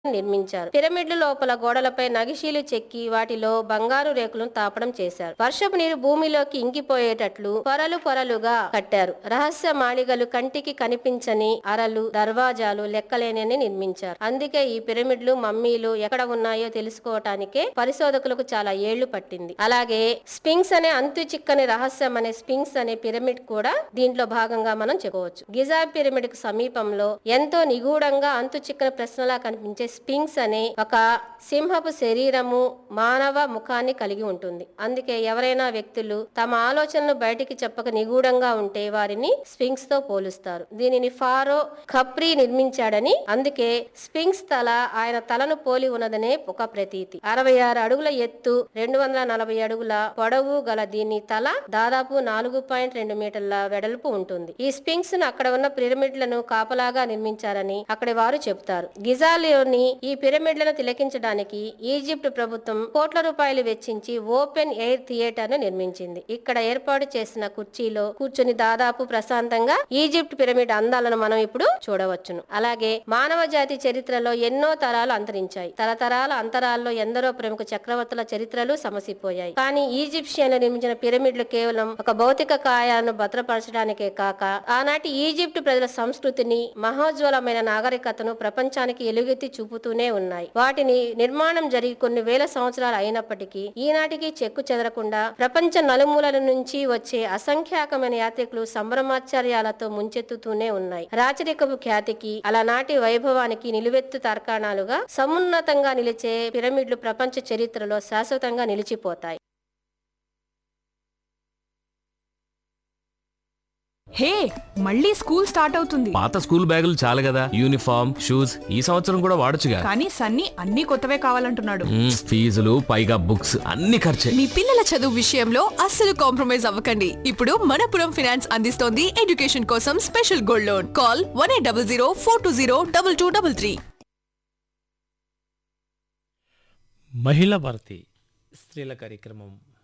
నిర్మించారు పిరమిడ్ల లోపల గోడలపై నగిషీలు చెక్కి వాటిలో బంగారు రేకులను తాపడం చేశారు వర్షపు నీరు భూమిలోకి ఇంకిపోయేటట్లు పొరలు పొరలుగా కట్టారు రహస్య మాళిగలు కంటికి కనిపించని అరలు దర్వాజాలు లెక్కలేనని నిర్మించారు అందుకే ఈ పిరమిడ్లు మమ్మీలు ఎక్కడ ఉన్నాయో తెలుసుకోవటానికే పరిశోధకులకు చాలా ఏళ్లు పట్టింది అలాగే స్పింక్స్ అనే అంతు చిక్కని రహస్యం అనే స్పింక్స్ అనే పిరమిడ్ కూడా దీంట్లో భాగంగా మనం చెప్పుకోవచ్చు గిజా పిరమిడ్ కు సమీపంలో ఎంతో నిగూఢంగా అంతు చిక్కని ప్రశ్నలా కనిపించే స్పింక్స్ అనే ఒక సింహపు శరీరము మానవ ముఖాన్ని కలిగి ఉంటుంది అందుకే ఎవరైనా వ్యక్తులు తమ ఆలోచనలు బయటికి చెప్పక నిగూఢంగా ఉంటే వారిని స్పింక్స్ తో పోలుస్తారు దీనిని ఫారో ఖప్రీ నిర్మించాడని అందుకే స్పింక్స్ తల ఆయన తలను పోలి ఉన్నదనే ఒక ప్రతీతి అరవై ఆరు అడుగుల ఎత్తు రెండు వందల నలభై అడుగుల పొడవు గల దీని తల దాదాపు నాలుగు పాయింట్ రెండు మీటర్ల వెడల్పు ఉంటుంది ఈ స్పింక్స్ ను అక్కడ ఉన్న పిరమిడ్లను కాపలాగా నిర్మించారని అక్కడి వారు చెబుతారు గిజాలోని ఈ పిరమిడ్లను తిలకించడానికి ఈజిప్ట్ ప్రభుత్వం కోట్ల రూపాయలు వెచ్చించి ఓపెన్ ఎయిర్ థియేటర్ ను నిర్మించింది ఇక్కడ ఏర్పాటు చేసిన కుర్చీలో కూర్చుని దాదాపు ప్రశాంతంగా ఈజిప్ట్ పిరమిడ్ అందాలను మనం ఇప్పుడు చూడవచ్చును అలాగే మానవ జాతి చరిత్రలో ఎన్నో తరాలు అంతరించాయి తరతరాల అంతరాల్లో ఎందరో ప్రముఖ చక్రవర్తుల చరిత్రలు సమసిపోయాయి కానీ ఈజిప్షియన్లు నిర్మించిన పిరమిడ్లు కేవలం ఒక భౌతిక కాయాలను భద్రపరచడానికే కాక ఆనాటి ఈజిప్ట్ ప్రజల సంస్కృతిని మహోజ్వలమైన నాగరికతను ప్రపంచానికి ఎలుగెత్తి చూపుతూనే ఉన్నాయి వాటిని నిర్మాణం జరిగి కొన్ని వేల సంవత్సరాలు అయినప్పటికీ ఈనాటికి చెక్కు చెదరకుండా ప్రపంచ నలుమూలల నుంచి వచ్చే అసంఖ్యాకమైన యాత్రికులు సంభ్రమాశ్చర్యాలతో ముంచెత్తుతూనే ఉన్నాయి రాచరికపు ఖ్యాతికి అలనాటి వైభవానికి నిలువెత్తు తర్కాణాలుగా సమున్నతంగా నిలిచే పిరమిడ్లు ప్రపంచ చరిత్రలో శాశ్వతంగా నిలిచిపోతాయి హే మళ్ళీ స్కూల్ స్టార్ట్ అవుతుంది పాత స్కూల్ బ్యాగులు చాలు కదా యూనిఫామ్ షూస్ ఈ సంవత్సరం కూడా వాడొచ్చుగా కానీ సన్నీ అన్ని కొత్తవే కావాలంటున్నాడు మ్మ్, ఫీజులు పైగా బుక్స్ అన్ని ఖర్చే మీ పిల్లల చదువు విషయంలో అస్సలు కాంప్రమైజ్ అవ్వకండి ఇప్పుడు మనపురం ఫినాన్స్ అందిస్తోంది ఎడ్యుకేషన్ కోసం special gold loan call one eight double zero four two zero double two double three మహిళా భారతి స్త్రీల కార్యక్రమం